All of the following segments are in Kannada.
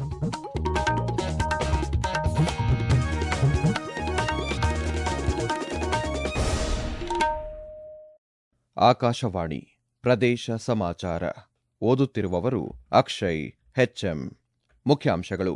ಆಕಾಶವಾಣಿ ಪ್ರದೇಶ ಸಮಾಚಾರ ಓದುತ್ತಿರುವವರು ಅಕ್ಷಯ್ ಹೆಚ್ಎಂ ಮುಖ್ಯಾಂಶಗಳು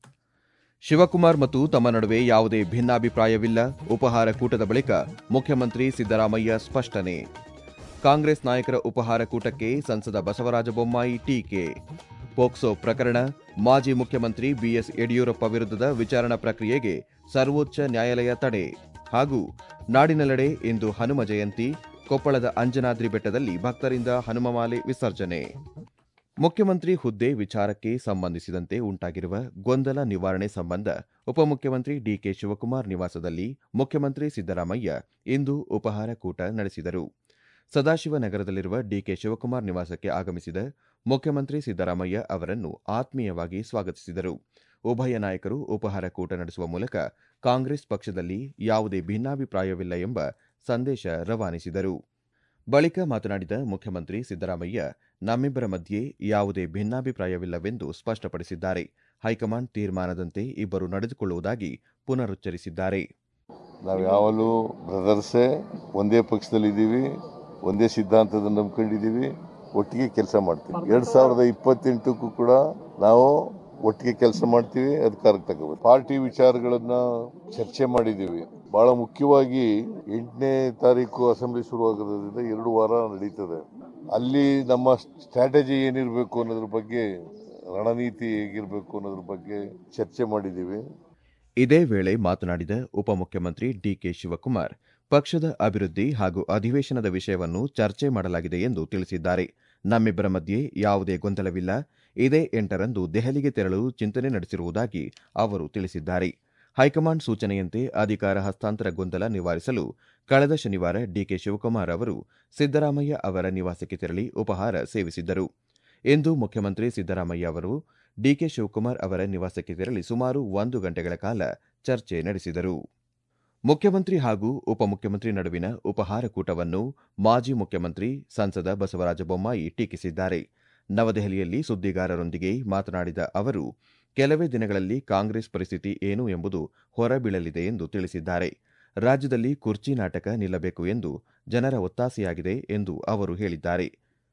ಶಿವಕುಮಾರ್ ಮತ್ತು ತಮ್ಮ ನಡುವೆ ಯಾವುದೇ ಭಿನ್ನಾಭಿಪ್ರಾಯವಿಲ್ಲ ಉಪಹಾರ ಕೂಟದ ಬಳಿಕ ಮುಖ್ಯಮಂತ್ರಿ ಸಿದ್ದರಾಮಯ್ಯ ಸ್ಪಷ್ಟನೆ ಕಾಂಗ್ರೆಸ್ ನಾಯಕರ ಉಪಹಾರ ಕೂಟಕ್ಕೆ ಸಂಸದ ಬಸವರಾಜ ಬೊಮ್ಮಾಯಿ ಟೀಕೆ ಪೋಕ್ಸೋ ಪ್ರಕರಣ ಮಾಜಿ ಮುಖ್ಯಮಂತ್ರಿ ಬಿಎಸ್ ಯಡಿಯೂರಪ್ಪ ವಿರುದ್ಧದ ವಿಚಾರಣಾ ಪ್ರಕ್ರಿಯೆಗೆ ಸರ್ವೋಚ್ಚ ನ್ಯಾಯಾಲಯ ತಡೆ ಹಾಗೂ ನಾಡಿನೆಲ್ಲೆಡೆ ಇಂದು ಹನುಮ ಜಯಂತಿ ಕೊಪ್ಪಳದ ಅಂಜನಾದ್ರಿ ಬೆಟ್ಟದಲ್ಲಿ ಭಕ್ತರಿಂದ ಹನುಮಮಾಲೆ ವಿಸರ್ಜನೆ ಮುಖ್ಯಮಂತ್ರಿ ಹುದ್ದೆ ವಿಚಾರಕ್ಕೆ ಸಂಬಂಧಿಸಿದಂತೆ ಉಂಟಾಗಿರುವ ಗೊಂದಲ ನಿವಾರಣೆ ಸಂಬಂಧ ಉಪಮುಖ್ಯಮಂತ್ರಿ ಡಿಕೆ ಶಿವಕುಮಾರ್ ನಿವಾಸದಲ್ಲಿ ಮುಖ್ಯಮಂತ್ರಿ ಸಿದ್ದರಾಮಯ್ಯ ಇಂದು ಉಪಹಾರ ಕೂಟ ನಡೆಸಿದರು ಸದಾಶಿವನಗರದಲ್ಲಿರುವ ಡಿಕೆ ಶಿವಕುಮಾರ್ ನಿವಾಸಕ್ಕೆ ಆಗಮಿಸಿದ ಮುಖ್ಯಮಂತ್ರಿ ಸಿದ್ದರಾಮಯ್ಯ ಅವರನ್ನು ಆತ್ಮೀಯವಾಗಿ ಸ್ವಾಗತಿಸಿದರು ಉಭಯ ನಾಯಕರು ಉಪಹಾರ ಕೂಟ ನಡೆಸುವ ಮೂಲಕ ಕಾಂಗ್ರೆಸ್ ಪಕ್ಷದಲ್ಲಿ ಯಾವುದೇ ಭಿನ್ನಾಭಿಪ್ರಾಯವಿಲ್ಲ ಎಂಬ ಸಂದೇಶ ರವಾನಿಸಿದರು ಬಳಿಕ ಮಾತನಾಡಿದ ಮುಖ್ಯಮಂತ್ರಿ ಸಿದ್ದರಾಮಯ್ಯ ನಮ್ಮಿಬ್ಬರ ಮಧ್ಯೆ ಯಾವುದೇ ಭಿನ್ನಾಭಿಪ್ರಾಯವಿಲ್ಲವೆಂದು ಸ್ಪಷ್ಟಪಡಿಸಿದ್ದಾರೆ ಹೈಕಮಾಂಡ್ ತೀರ್ಮಾನದಂತೆ ಇಬ್ಬರು ನಡೆದುಕೊಳ್ಳುವುದಾಗಿ ಪುನರುಚ್ಚರಿಸಿದ್ದಾರೆ ನಾವು ಯಾವಾಗಲೂ ಬ್ರದರ್ಸೇ ಒಂದೇ ಪಕ್ಷದಲ್ಲಿ ಇದ್ದೀವಿ ಒಂದೇ ಸಿದ್ಧಾಂತದ ನಂಬ್ಕೊಂಡಿದ್ದೀವಿ ಒಟ್ಟಿಗೆ ಕೆಲಸ ಮಾಡ್ತೀವಿ ಎರಡ್ ಸಾವಿರದ ಇಪ್ಪತ್ತೆಂಟಕ್ಕೂ ಕೂಡ ನಾವು ಒಟ್ಟಿಗೆ ಕೆಲಸ ಮಾಡ್ತೀವಿ ಅಧಿಕಾರಕ್ಕೆ ತಗೋಬೇಕು ಪಾರ್ಟಿ ವಿಚಾರಗಳನ್ನ ಚರ್ಚೆ ಮಾಡಿದ್ದೀವಿ ಬಹಳ ಮುಖ್ಯವಾಗಿ ಎಂಟನೇ ತಾರೀಕು ಅಸೆಂಬ್ಲಿ ಶುರುವಾಗೋದ್ರಿಂದ ಎರಡು ವಾರ ನಡೀತದೆ ಅಲ್ಲಿ ನಮ್ಮ ಸ್ಟ್ರಾಟಜಿ ಏನಿರಬೇಕು ಅನ್ನೋದ್ರ ಬಗ್ಗೆ ರಣನೀತಿ ಹೇಗಿರಬೇಕು ಅನ್ನೋದ್ರ ಬಗ್ಗೆ ಚರ್ಚೆ ಮಾಡಿದ್ದೀವಿ ಇದೇ ವೇಳೆ ಮಾತನಾಡಿದ ಉಪಮುಖ್ಯಮಂತ್ರಿ ಡಿಕೆ ಶಿವಕುಮಾರ್ ಪಕ್ಷದ ಅಭಿವೃದ್ಧಿ ಹಾಗೂ ಅಧಿವೇಶನದ ವಿಷಯವನ್ನು ಚರ್ಚೆ ಮಾಡಲಾಗಿದೆ ಎಂದು ತಿಳಿಸಿದ್ದಾರೆ ನಮ್ಮಿಬ್ಬರ ಮಧ್ಯೆ ಯಾವುದೇ ಗೊಂದಲವಿಲ್ಲ ಇದೇ ಎಂಟರಂದು ದೆಹಲಿಗೆ ತೆರಳಲು ಚಿಂತನೆ ನಡೆಸಿರುವುದಾಗಿ ಅವರು ತಿಳಿಸಿದ್ದಾರೆ ಹೈಕಮಾಂಡ್ ಸೂಚನೆಯಂತೆ ಅಧಿಕಾರ ಹಸ್ತಾಂತರ ಗೊಂದಲ ನಿವಾರಿಸಲು ಕಳೆದ ಶನಿವಾರ ಡಿಕೆ ಶಿವಕುಮಾರ್ ಅವರು ಸಿದ್ದರಾಮಯ್ಯ ಅವರ ನಿವಾಸಕ್ಕೆ ತೆರಳಿ ಉಪಹಾರ ಸೇವಿಸಿದ್ದರು ಇಂದು ಮುಖ್ಯಮಂತ್ರಿ ಸಿದ್ದರಾಮಯ್ಯ ಅವರು ಡಿಕೆ ಶಿವಕುಮಾರ್ ಅವರ ನಿವಾಸಕ್ಕೆ ತೆರಳಿ ಸುಮಾರು ಒಂದು ಗಂಟೆಗಳ ಕಾಲ ಚರ್ಚೆ ನಡೆಸಿದರು ಮುಖ್ಯಮಂತ್ರಿ ಹಾಗೂ ಉಪಮುಖ್ಯಮಂತ್ರಿ ನಡುವಿನ ಉಪಹಾರ ಕೂಟವನ್ನು ಮಾಜಿ ಮುಖ್ಯಮಂತ್ರಿ ಸಂಸದ ಬಸವರಾಜ ಬೊಮ್ಮಾಯಿ ಟೀಕಿಸಿದ್ದಾರೆ ನವದೆಹಲಿಯಲ್ಲಿ ಸುದ್ದಿಗಾರರೊಂದಿಗೆ ಮಾತನಾಡಿದ ಅವರು ಕೆಲವೇ ದಿನಗಳಲ್ಲಿ ಕಾಂಗ್ರೆಸ್ ಪರಿಸ್ಥಿತಿ ಏನು ಎಂಬುದು ಹೊರಬೀಳಲಿದೆ ಎಂದು ತಿಳಿಸಿದ್ದಾರೆ ರಾಜ್ಯದಲ್ಲಿ ಕುರ್ಚಿ ನಾಟಕ ನಿಲ್ಲಬೇಕು ಎಂದು ಜನರ ಒತ್ತಾಸೆಯಾಗಿದೆ ಎಂದು ಅವರು ಹೇಳಿದ್ದಾರೆ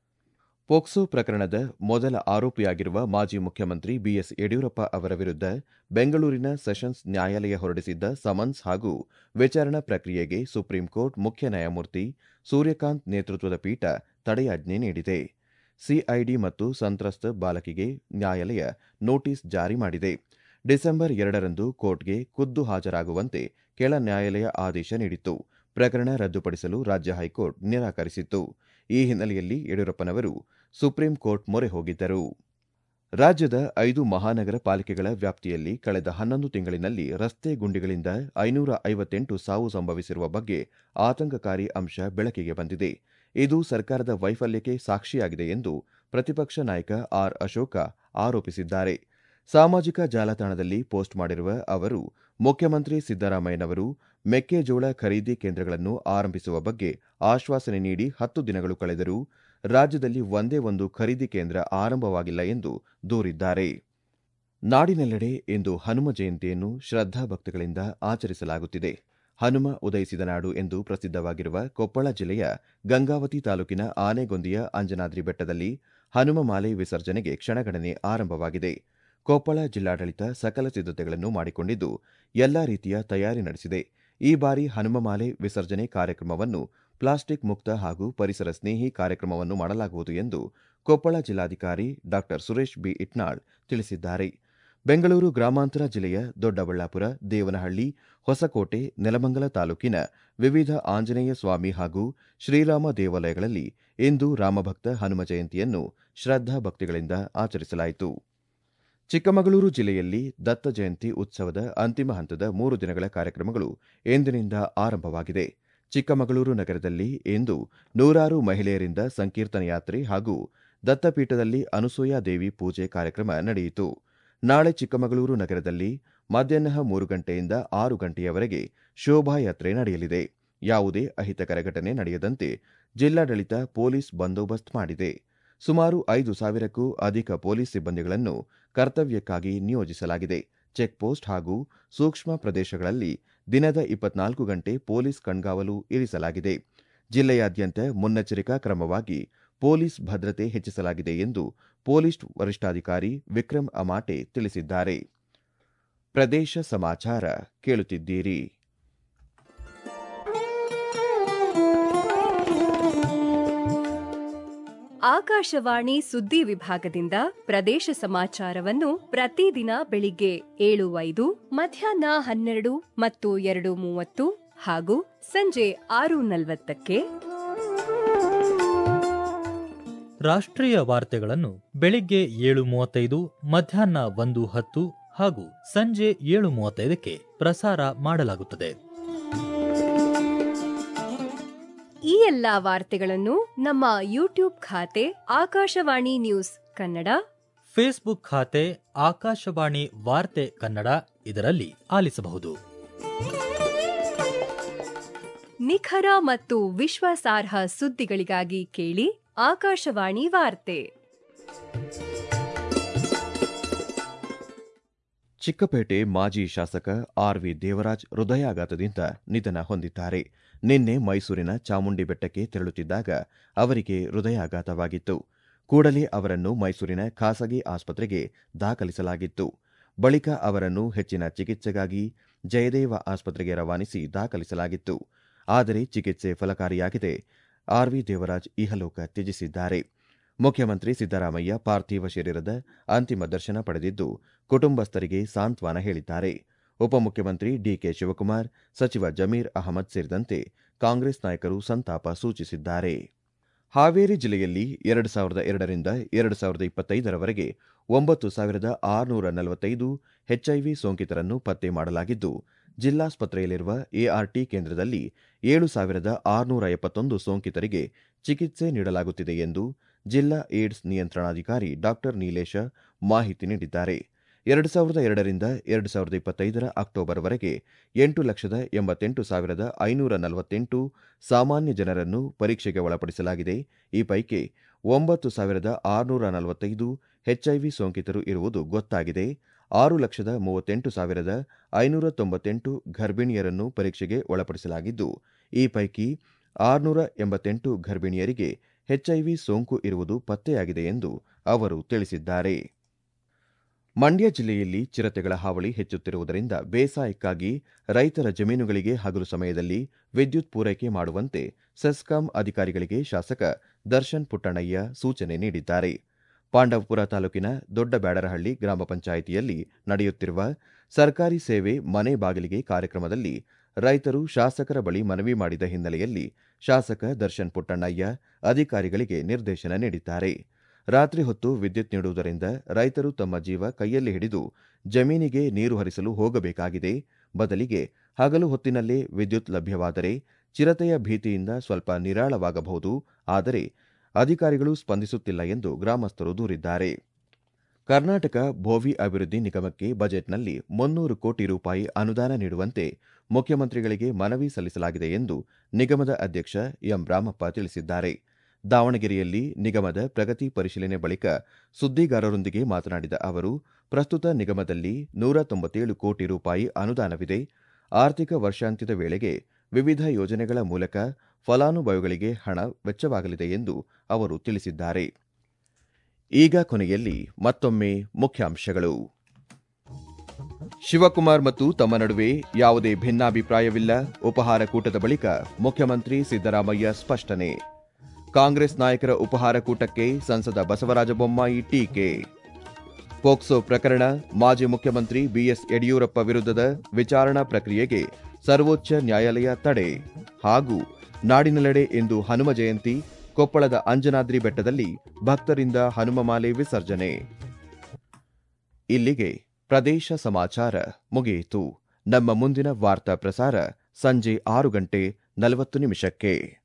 ಪೋಕ್ಸೋ ಪ್ರಕರಣದ ಮೊದಲ ಆರೋಪಿಯಾಗಿರುವ ಮಾಜಿ ಮುಖ್ಯಮಂತ್ರಿ ಬಿಎಸ್ ಯಡಿಯೂರಪ್ಪ ಅವರ ವಿರುದ್ಧ ಬೆಂಗಳೂರಿನ ಸೆಷನ್ಸ್ ನ್ಯಾಯಾಲಯ ಹೊರಡಿಸಿದ್ದ ಸಮನ್ಸ್ ಹಾಗೂ ವಿಚಾರಣಾ ಪ್ರಕ್ರಿಯೆಗೆ ಸುಪ್ರೀಂಕೋರ್ಟ್ ಮುಖ್ಯ ನ್ಯಾಯಮೂರ್ತಿ ಸೂರ್ಯಕಾಂತ್ ನೇತೃತ್ವದ ಪೀಠ ತಡೆಯಾಜ್ಞೆ ನೀಡಿದೆ ಸಿಐಡಿ ಮತ್ತು ಸಂತ್ರಸ್ತ ಬಾಲಕಿಗೆ ನ್ಯಾಯಾಲಯ ನೋಟಿಸ್ ಜಾರಿ ಮಾಡಿದೆ ಡಿಸೆಂಬರ್ ಎರಡರಂದು ಕೋರ್ಟ್ಗೆ ಖುದ್ದು ಹಾಜರಾಗುವಂತೆ ಕೆಳ ನ್ಯಾಯಾಲಯ ಆದೇಶ ನೀಡಿತ್ತು ಪ್ರಕರಣ ರದ್ದುಪಡಿಸಲು ರಾಜ್ಯ ಹೈಕೋರ್ಟ್ ನಿರಾಕರಿಸಿತ್ತು ಈ ಹಿನ್ನೆಲೆಯಲ್ಲಿ ಯಡಿಯೂರಪ್ಪನವರು ಸುಪ್ರೀಂ ಕೋರ್ಟ್ ಮೊರೆ ಹೋಗಿದ್ದರು ರಾಜ್ಯದ ಐದು ಮಹಾನಗರ ಪಾಲಿಕೆಗಳ ವ್ಯಾಪ್ತಿಯಲ್ಲಿ ಕಳೆದ ಹನ್ನೊಂದು ತಿಂಗಳಿನಲ್ಲಿ ರಸ್ತೆ ಗುಂಡಿಗಳಿಂದ ಐನೂರ ಐವತ್ತೆಂಟು ಸಾವು ಸಂಭವಿಸಿರುವ ಬಗ್ಗೆ ಆತಂಕಕಾರಿ ಅಂಶ ಬೆಳಕಿಗೆ ಬಂದಿದೆ ಇದು ಸರ್ಕಾರದ ವೈಫಲ್ಯಕ್ಕೆ ಸಾಕ್ಷಿಯಾಗಿದೆ ಎಂದು ಪ್ರತಿಪಕ್ಷ ನಾಯಕ ಆರ್ ಅಶೋಕ ಆರೋಪಿಸಿದ್ದಾರೆ ಸಾಮಾಜಿಕ ಜಾಲತಾಣದಲ್ಲಿ ಪೋಸ್ಟ್ ಮಾಡಿರುವ ಅವರು ಮುಖ್ಯಮಂತ್ರಿ ಸಿದ್ದರಾಮಯ್ಯನವರು ಮೆಕ್ಕೆಜೋಳ ಖರೀದಿ ಕೇಂದ್ರಗಳನ್ನು ಆರಂಭಿಸುವ ಬಗ್ಗೆ ಆಶ್ವಾಸನೆ ನೀಡಿ ಹತ್ತು ದಿನಗಳು ಕಳೆದರೂ ರಾಜ್ಯದಲ್ಲಿ ಒಂದೇ ಒಂದು ಖರೀದಿ ಕೇಂದ್ರ ಆರಂಭವಾಗಿಲ್ಲ ಎಂದು ದೂರಿದ್ದಾರೆ ನಾಡಿನೆಲ್ಲೆಡೆ ಇಂದು ಹನುಮ ಜಯಂತಿಯನ್ನು ಶ್ರದ್ಧಾಭಕ್ತಿಗಳಿಂದ ಆಚರಿಸಲಾಗುತ್ತಿದೆ ಹನುಮ ಉದಯಿಸಿದ ನಾಡು ಎಂದು ಪ್ರಸಿದ್ಧವಾಗಿರುವ ಕೊಪ್ಪಳ ಜಿಲ್ಲೆಯ ಗಂಗಾವತಿ ತಾಲೂಕಿನ ಆನೆಗೊಂದಿಯ ಅಂಜನಾದ್ರಿ ಬೆಟ್ಟದಲ್ಲಿ ಹನುಮ ಮಾಲೆ ವಿಸರ್ಜನೆಗೆ ಕ್ಷಣಗಣನೆ ಆರಂಭವಾಗಿದೆ ಕೊಪ್ಪಳ ಜಿಲ್ಲಾಡಳಿತ ಸಕಲ ಸಿದ್ಧತೆಗಳನ್ನು ಮಾಡಿಕೊಂಡಿದ್ದು ಎಲ್ಲಾ ರೀತಿಯ ತಯಾರಿ ನಡೆಸಿದೆ ಈ ಬಾರಿ ಹನುಮಮಾಲೆ ವಿಸರ್ಜನೆ ಕಾರ್ಯಕ್ರಮವನ್ನು ಪ್ಲಾಸ್ಟಿಕ್ ಮುಕ್ತ ಹಾಗೂ ಪರಿಸರ ಸ್ನೇಹಿ ಕಾರ್ಯಕ್ರಮವನ್ನು ಮಾಡಲಾಗುವುದು ಎಂದು ಕೊಪ್ಪಳ ಜಿಲ್ಲಾಧಿಕಾರಿ ಡಾ ಸುರೇಶ್ ಬಿ ಇಟ್ನಾಳ್ ತಿಳಿಸಿದ್ದಾರೆ ಬೆಂಗಳೂರು ಗ್ರಾಮಾಂತರ ಜಿಲ್ಲೆಯ ದೊಡ್ಡಬಳ್ಳಾಪುರ ದೇವನಹಳ್ಳಿ ಹೊಸಕೋಟೆ ನೆಲಮಂಗಲ ತಾಲೂಕಿನ ವಿವಿಧ ಆಂಜನೇಯ ಸ್ವಾಮಿ ಹಾಗೂ ಶ್ರೀರಾಮ ದೇವಾಲಯಗಳಲ್ಲಿ ಇಂದು ರಾಮಭಕ್ತ ಹನುಮ ಜಯಂತಿಯನ್ನು ಶ್ರದ್ಧಾಭಕ್ತಿಗಳಿಂದ ಆಚರಿಸಲಾಯಿತು ಚಿಕ್ಕಮಗಳೂರು ಜಿಲ್ಲೆಯಲ್ಲಿ ದತ್ತ ಜಯಂತಿ ಉತ್ಸವದ ಅಂತಿಮ ಹಂತದ ಮೂರು ದಿನಗಳ ಕಾರ್ಯಕ್ರಮಗಳು ಇಂದಿನಿಂದ ಆರಂಭವಾಗಿದೆ ಚಿಕ್ಕಮಗಳೂರು ನಗರದಲ್ಲಿ ಇಂದು ನೂರಾರು ಮಹಿಳೆಯರಿಂದ ಸಂಕೀರ್ತನ ಯಾತ್ರೆ ಹಾಗೂ ದತ್ತಪೀಠದಲ್ಲಿ ಅನುಸೂಯ ದೇವಿ ಪೂಜೆ ಕಾರ್ಯಕ್ರಮ ನಡೆಯಿತು ನಾಳೆ ಚಿಕ್ಕಮಗಳೂರು ನಗರದಲ್ಲಿ ಮಧ್ಯಾಹ್ನ ಮೂರು ಗಂಟೆಯಿಂದ ಆರು ಗಂಟೆಯವರೆಗೆ ಶೋಭಾಯಾತ್ರೆ ನಡೆಯಲಿದೆ ಯಾವುದೇ ಅಹಿತಕರ ಘಟನೆ ನಡೆಯದಂತೆ ಜಿಲ್ಲಾಡಳಿತ ಪೊಲೀಸ್ ಬಂದೋಬಸ್ತ್ ಮಾಡಿದೆ ಸುಮಾರು ಐದು ಸಾವಿರಕ್ಕೂ ಅಧಿಕ ಪೊಲೀಸ್ ಸಿಬ್ಬಂದಿಗಳನ್ನು ಕರ್ತವ್ಯಕ್ಕಾಗಿ ನಿಯೋಜಿಸಲಾಗಿದೆ ಚೆಕ್ಪೋಸ್ಟ್ ಹಾಗೂ ಸೂಕ್ಷ್ಮ ಪ್ರದೇಶಗಳಲ್ಲಿ ದಿನದ ಇಪ್ಪತ್ನಾಲ್ಕು ಗಂಟೆ ಪೊಲೀಸ್ ಕಣ್ಗಾವಲು ಇರಿಸಲಾಗಿದೆ ಜಿಲ್ಲೆಯಾದ್ಯಂತ ಮುನ್ನೆಚ್ಚರಿಕಾ ಕ್ರಮವಾಗಿ ಪೊಲೀಸ್ ಭದ್ರತೆ ಹೆಚ್ಚಿಸಲಾಗಿದೆ ಎಂದು ಪೊಲೀಸ್ ವರಿಷ್ಠಾಧಿಕಾರಿ ವಿಕ್ರಮ್ ಅಮಾಟೆ ತಿಳಿಸಿದ್ದಾರೆ ಪ್ರದೇಶ ಸಮಾಚಾರ ಕೇಳುತ್ತಿದ್ದೀರಿ ಆಕಾಶವಾಣಿ ಸುದ್ದಿ ವಿಭಾಗದಿಂದ ಪ್ರದೇಶ ಸಮಾಚಾರವನ್ನು ಪ್ರತಿದಿನ ಬೆಳಿಗ್ಗೆ ಏಳು ಐದು ಮಧ್ಯಾಹ್ನ ಹನ್ನೆರಡು ಮತ್ತು ಎರಡು ಮೂವತ್ತು ಹಾಗೂ ಸಂಜೆ ಆರು ನಲವತ್ತಕ್ಕೆ ರಾಷ್ಟ್ರೀಯ ವಾರ್ತೆಗಳನ್ನು ಬೆಳಿಗ್ಗೆ ಏಳು ಮೂವತ್ತೈದು ಮಧ್ಯಾಹ್ನ ಒಂದು ಹತ್ತು ಹಾಗೂ ಸಂಜೆ ಏಳು ಮೂವತ್ತೈದಕ್ಕೆ ಪ್ರಸಾರ ಮಾಡಲಾಗುತ್ತದೆ ಈ ಎಲ್ಲಾ ವಾರ್ತೆಗಳನ್ನು ನಮ್ಮ ಯೂಟ್ಯೂಬ್ ಖಾತೆ ಆಕಾಶವಾಣಿ ನ್ಯೂಸ್ ಕನ್ನಡ ಫೇಸ್ಬುಕ್ ಖಾತೆ ಆಕಾಶವಾಣಿ ವಾರ್ತೆ ಕನ್ನಡ ಇದರಲ್ಲಿ ಆಲಿಸಬಹುದು ನಿಖರ ಮತ್ತು ವಿಶ್ವಾಸಾರ್ಹ ಸುದ್ದಿಗಳಿಗಾಗಿ ಕೇಳಿ ಆಕಾಶವಾಣಿ ವಾರ್ತೆ ಚಿಕ್ಕಪೇಟೆ ಮಾಜಿ ಶಾಸಕ ಆರ್ವಿ ದೇವರಾಜ್ ಹೃದಯಾಘಾತದಿಂದ ನಿಧನ ಹೊಂದಿದ್ದಾರೆ ನಿನ್ನೆ ಮೈಸೂರಿನ ಚಾಮುಂಡಿ ಬೆಟ್ಟಕ್ಕೆ ತೆರಳುತ್ತಿದ್ದಾಗ ಅವರಿಗೆ ಹೃದಯಾಘಾತವಾಗಿತ್ತು ಕೂಡಲೇ ಅವರನ್ನು ಮೈಸೂರಿನ ಖಾಸಗಿ ಆಸ್ಪತ್ರೆಗೆ ದಾಖಲಿಸಲಾಗಿತ್ತು ಬಳಿಕ ಅವರನ್ನು ಹೆಚ್ಚಿನ ಚಿಕಿತ್ಸೆಗಾಗಿ ಜಯದೇವ ಆಸ್ಪತ್ರೆಗೆ ರವಾನಿಸಿ ದಾಖಲಿಸಲಾಗಿತ್ತು ಆದರೆ ಚಿಕಿತ್ಸೆ ಫಲಕಾರಿಯಾಗಿದೆ ಆರ್ವಿ ದೇವರಾಜ್ ಇಹಲೋಕ ತ್ಯಜಿಸಿದ್ದಾರೆ ಮುಖ್ಯಮಂತ್ರಿ ಸಿದ್ದರಾಮಯ್ಯ ಪಾರ್ಥಿವ ಶರೀರದ ಅಂತಿಮ ದರ್ಶನ ಪಡೆದಿದ್ದು ಕುಟುಂಬಸ್ಥರಿಗೆ ಸಾಂತ್ವನ ಹೇಳಿದ್ದಾರೆ ಉಪಮುಖ್ಯಮಂತ್ರಿ ಡಿಕೆ ಶಿವಕುಮಾರ್ ಸಚಿವ ಜಮೀರ್ ಅಹಮದ್ ಸೇರಿದಂತೆ ಕಾಂಗ್ರೆಸ್ ನಾಯಕರು ಸಂತಾಪ ಸೂಚಿಸಿದ್ದಾರೆ ಹಾವೇರಿ ಜಿಲ್ಲೆಯಲ್ಲಿ ಎರಡು ಸಾವಿರದ ಎರಡರಿಂದ ಎರಡು ಸಾವಿರದ ಇಪ್ಪತ್ತೈದರವರೆಗೆ ಒಂಬತ್ತು ಸಾವಿರದ ಆರುನೂರ ನಲವತ್ತೈದು ಎಚ್ಐವಿ ಸೋಂಕಿತರನ್ನು ಪತ್ತೆ ಮಾಡಲಾಗಿದ್ದು ಜಿಲ್ಲಾಸ್ಪತ್ರೆಯಲ್ಲಿರುವ ಎಆರ್ಟಿ ಕೇಂದ್ರದಲ್ಲಿ ಏಳು ಸಾವಿರದ ಆರುನೂರ ಎಪ್ಪತ್ತೊಂದು ಸೋಂಕಿತರಿಗೆ ಚಿಕಿತ್ಸೆ ನೀಡಲಾಗುತ್ತಿದೆ ಎಂದು ಜಿಲ್ಲಾ ಏಡ್ಸ್ ನಿಯಂತ್ರಣಾಧಿಕಾರಿ ಡಾ ನೀಲೇಶ ಮಾಹಿತಿ ನೀಡಿದ್ದಾರೆ ಎರಡು ಸಾವಿರದ ಎರಡರಿಂದ ಎರಡು ಸಾವಿರದ ಇಪ್ಪತ್ತೈದರ ಅಕ್ಟೋಬರ್ವರೆಗೆ ಎಂಟು ಲಕ್ಷದ ಎಂಬತ್ತೆಂಟು ಸಾವಿರದ ಐನೂರ ನಲವತ್ತೆಂಟು ಸಾಮಾನ್ಯ ಜನರನ್ನು ಪರೀಕ್ಷೆಗೆ ಒಳಪಡಿಸಲಾಗಿದೆ ಈ ಪೈಕಿ ಒಂಬತ್ತು ಸಾವಿರದ ಆರುನೂರ ನಲವತ್ತೈದು ಎಚ್ಐವಿ ಸೋಂಕಿತರು ಇರುವುದು ಗೊತ್ತಾಗಿದೆ ಆರು ಲಕ್ಷದ ಮೂವತ್ತೆಂಟು ಸಾವಿರದ ಐನೂರ ತೊಂಬತ್ತೆಂಟು ಗರ್ಭಿಣಿಯರನ್ನು ಪರೀಕ್ಷೆಗೆ ಒಳಪಡಿಸಲಾಗಿದ್ದು ಈ ಪೈಕಿ ಆರುನೂರ ಎಂಬತ್ತೆಂಟು ಗರ್ಭಿಣಿಯರಿಗೆ ಎಚ್ಐವಿ ಸೋಂಕು ಇರುವುದು ಪತ್ತೆಯಾಗಿದೆ ಎಂದು ಅವರು ತಿಳಿಸಿದ್ದಾರೆ ಮಂಡ್ಯ ಜಿಲ್ಲೆಯಲ್ಲಿ ಚಿರತೆಗಳ ಹಾವಳಿ ಹೆಚ್ಚುತ್ತಿರುವುದರಿಂದ ಬೇಸಾಯಕ್ಕಾಗಿ ರೈತರ ಜಮೀನುಗಳಿಗೆ ಹಗಲು ಸಮಯದಲ್ಲಿ ವಿದ್ಯುತ್ ಪೂರೈಕೆ ಮಾಡುವಂತೆ ಸೆಸ್ಕಾಂ ಅಧಿಕಾರಿಗಳಿಗೆ ಶಾಸಕ ದರ್ಶನ್ ಪುಟ್ಟಣಯ್ಯ ಸೂಚನೆ ನೀಡಿದ್ದಾರೆ ಪಾಂಡವಪುರ ತಾಲೂಕಿನ ದೊಡ್ಡಬ್ಯಾಡರಹಳ್ಳಿ ಗ್ರಾಮ ಪಂಚಾಯಿತಿಯಲ್ಲಿ ನಡೆಯುತ್ತಿರುವ ಸರ್ಕಾರಿ ಸೇವೆ ಮನೆ ಬಾಗಿಲಿಗೆ ಕಾರ್ಯಕ್ರಮದಲ್ಲಿ ರೈತರು ಶಾಸಕರ ಬಳಿ ಮನವಿ ಮಾಡಿದ ಹಿನ್ನೆಲೆಯಲ್ಲಿ ಶಾಸಕ ದರ್ಶನ್ ಪುಟ್ಟಣ್ಣಯ್ಯ ಅಧಿಕಾರಿಗಳಿಗೆ ನಿರ್ದೇಶನ ನೀಡಿದ್ದಾರೆ ರಾತ್ರಿ ಹೊತ್ತು ವಿದ್ಯುತ್ ನೀಡುವುದರಿಂದ ರೈತರು ತಮ್ಮ ಜೀವ ಕೈಯಲ್ಲಿ ಹಿಡಿದು ಜಮೀನಿಗೆ ನೀರು ಹರಿಸಲು ಹೋಗಬೇಕಾಗಿದೆ ಬದಲಿಗೆ ಹಗಲು ಹೊತ್ತಿನಲ್ಲೇ ವಿದ್ಯುತ್ ಲಭ್ಯವಾದರೆ ಚಿರತೆಯ ಭೀತಿಯಿಂದ ಸ್ವಲ್ಪ ನಿರಾಳವಾಗಬಹುದು ಆದರೆ ಅಧಿಕಾರಿಗಳು ಸ್ಪಂದಿಸುತ್ತಿಲ್ಲ ಎಂದು ಗ್ರಾಮಸ್ಥರು ದೂರಿದ್ದಾರೆ ಕರ್ನಾಟಕ ಭೋವಿ ಅಭಿವೃದ್ಧಿ ನಿಗಮಕ್ಕೆ ಬಜೆಟ್ನಲ್ಲಿ ಮುನ್ನೂರು ಕೋಟಿ ರೂಪಾಯಿ ಅನುದಾನ ನೀಡುವಂತೆ ಮುಖ್ಯಮಂತ್ರಿಗಳಿಗೆ ಮನವಿ ಸಲ್ಲಿಸಲಾಗಿದೆ ಎಂದು ನಿಗಮದ ಅಧ್ಯಕ್ಷ ಎಂ ರಾಮಪ್ಪ ತಿಳಿಸಿದ್ದಾರೆ ದಾವಣಗೆರೆಯಲ್ಲಿ ನಿಗಮದ ಪ್ರಗತಿ ಪರಿಶೀಲನೆ ಬಳಿಕ ಸುದ್ದಿಗಾರರೊಂದಿಗೆ ಮಾತನಾಡಿದ ಅವರು ಪ್ರಸ್ತುತ ನಿಗಮದಲ್ಲಿ ನೂರ ತೊಂಬತ್ತೇಳು ಕೋಟಿ ರೂಪಾಯಿ ಅನುದಾನವಿದೆ ಆರ್ಥಿಕ ವರ್ಷಾಂತ್ಯದ ವೇಳೆಗೆ ವಿವಿಧ ಯೋಜನೆಗಳ ಮೂಲಕ ಫಲಾನುಭವಿಗಳಿಗೆ ಹಣ ವೆಚ್ಚವಾಗಲಿದೆ ಎಂದು ಅವರು ತಿಳಿಸಿದ್ದಾರೆ ಈಗ ಕೊನೆಯಲ್ಲಿ ಮತ್ತೊಮ್ಮೆ ಮುಖ್ಯಾಂಶಗಳು ಶಿವಕುಮಾರ್ ಮತ್ತು ತಮ್ಮ ನಡುವೆ ಯಾವುದೇ ಭಿನ್ನಾಭಿಪ್ರಾಯವಿಲ್ಲ ಉಪಹಾರ ಕೂಟದ ಬಳಿಕ ಮುಖ್ಯಮಂತ್ರಿ ಸಿದ್ದರಾಮಯ್ಯ ಸ್ಪಷ್ಟನೆ ಕಾಂಗ್ರೆಸ್ ನಾಯಕರ ಉಪಹಾರ ಕೂಟಕ್ಕೆ ಸಂಸದ ಬಸವರಾಜ ಬೊಮ್ಮಾಯಿ ಟೀಕೆ ಪೋಕ್ಸೋ ಪ್ರಕರಣ ಮಾಜಿ ಮುಖ್ಯಮಂತ್ರಿ ಬಿಎಸ್ ಯಡಿಯೂರಪ್ಪ ವಿರುದ್ಧದ ವಿಚಾರಣಾ ಪ್ರಕ್ರಿಯೆಗೆ ಸರ್ವೋಚ್ಚ ನ್ಯಾಯಾಲಯ ತಡೆ ಹಾಗೂ ನಾಡಿನೆಲ್ಲೆಡೆ ಇಂದು ಹನುಮ ಜಯಂತಿ ಕೊಪ್ಪಳದ ಅಂಜನಾದ್ರಿ ಬೆಟ್ಟದಲ್ಲಿ ಭಕ್ತರಿಂದ ಹನುಮಮಾಲೆ ವಿಸರ್ಜನೆ ಇಲ್ಲಿಗೆ ಪ್ರದೇಶ ಸಮಾಚಾರ ಮುಗಿಯಿತು ನಮ್ಮ ಮುಂದಿನ ವಾರ್ತಾ ಪ್ರಸಾರ ಸಂಜೆ ಆರು ಗಂಟೆ ನಲವತ್ತು ನಿಮಿಷಕ್ಕೆ